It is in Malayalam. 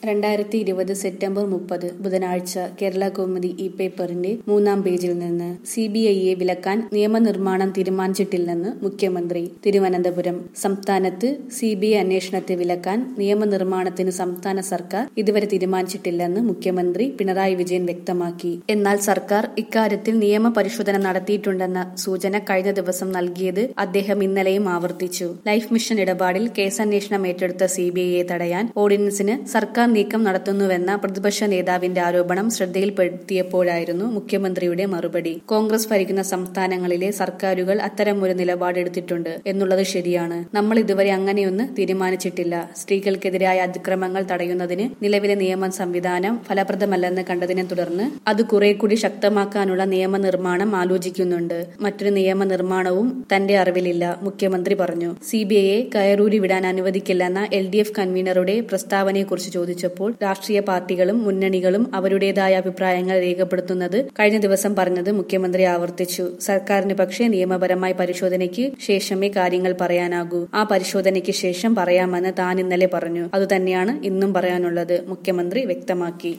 രണ്ടായിരത്തി ഇരുപത് സെപ്റ്റംബർ മുപ്പത് ബുധനാഴ്ച കേരള കൗമുദി ഇ പേപ്പറിന്റെ മൂന്നാം പേജിൽ നിന്ന് സി ബി ഐയെ വിലക്കാൻ നിയമനിർമ്മാണം തീരുമാനിച്ചിട്ടില്ലെന്ന് മുഖ്യമന്ത്രി തിരുവനന്തപുരം സംസ്ഥാനത്ത് സി ബി ഐ അന്വേഷണത്തെ വിലക്കാൻ നിയമനിർമ്മാണത്തിന് സംസ്ഥാന സർക്കാർ ഇതുവരെ തീരുമാനിച്ചിട്ടില്ലെന്ന് മുഖ്യമന്ത്രി പിണറായി വിജയൻ വ്യക്തമാക്കി എന്നാൽ സർക്കാർ ഇക്കാര്യത്തിൽ നിയമപരിശോധന നടത്തിയിട്ടുണ്ടെന്ന സൂചന കഴിഞ്ഞ ദിവസം നൽകിയത് അദ്ദേഹം ഇന്നലെയും ആവർത്തിച്ചു ലൈഫ് മിഷൻ ഇടപാടിൽ കേസന്വേഷണം ഏറ്റെടുത്ത സി ബി ഐയെ തടയാൻ ഓർഡിനൻസിന് സർക്കാർ നീക്കം നടത്തുന്നുവെന്ന പ്രതിപക്ഷ നേതാവിന്റെ ആരോപണം ശ്രദ്ധയിൽപ്പെടുത്തിയപ്പോഴായിരുന്നു മുഖ്യമന്ത്രിയുടെ മറുപടി കോൺഗ്രസ് ഭരിക്കുന്ന സംസ്ഥാനങ്ങളിലെ സർക്കാരുകൾ അത്തരമൊരു നിലപാടെടുത്തിട്ടുണ്ട് എന്നുള്ളത് ശരിയാണ് നമ്മൾ ഇതുവരെ അങ്ങനെയൊന്ന് തീരുമാനിച്ചിട്ടില്ല സ്ത്രീകൾക്കെതിരായ അതിക്രമങ്ങൾ തടയുന്നതിന് നിലവിലെ നിയമ സംവിധാനം ഫലപ്രദമല്ലെന്ന് കണ്ടതിനെ തുടർന്ന് അത് കുറെ കൂടി ശക്തമാക്കാനുള്ള നിയമനിർമ്മാണം ആലോചിക്കുന്നുണ്ട് മറ്റൊരു നിയമനിർമ്മാണവും തന്റെ അറിവിലില്ല മുഖ്യമന്ത്രി പറഞ്ഞു സി ബി ഐയെ കയറൂരി വിടാൻ അനുവദിക്കില്ലെന്ന എൽ ഡി എഫ് കൺവീനറുടെ പ്രസ്താവനയെക്കുറിച്ച് ചോദിച്ചപ്പോൾ രാഷ്ട്രീയ പാർട്ടികളും മുന്നണികളും അവരുടേതായ അഭിപ്രായങ്ങൾ രേഖപ്പെടുത്തുന്നത് കഴിഞ്ഞ ദിവസം പറഞ്ഞത് മുഖ്യമന്ത്രി ആവർത്തിച്ചു സർക്കാരിന് പക്ഷേ നിയമപരമായ പരിശോധനയ്ക്ക് ശേഷമേ കാര്യങ്ങൾ പറയാനാകൂ ആ പരിശോധനയ്ക്ക് ശേഷം പറയാമെന്ന് താൻ ഇന്നലെ പറഞ്ഞു അതുതന്നെയാണ് ഇന്നും പറയാനുള്ളത് മുഖ്യമന്ത്രി വ്യക്തമാക്കി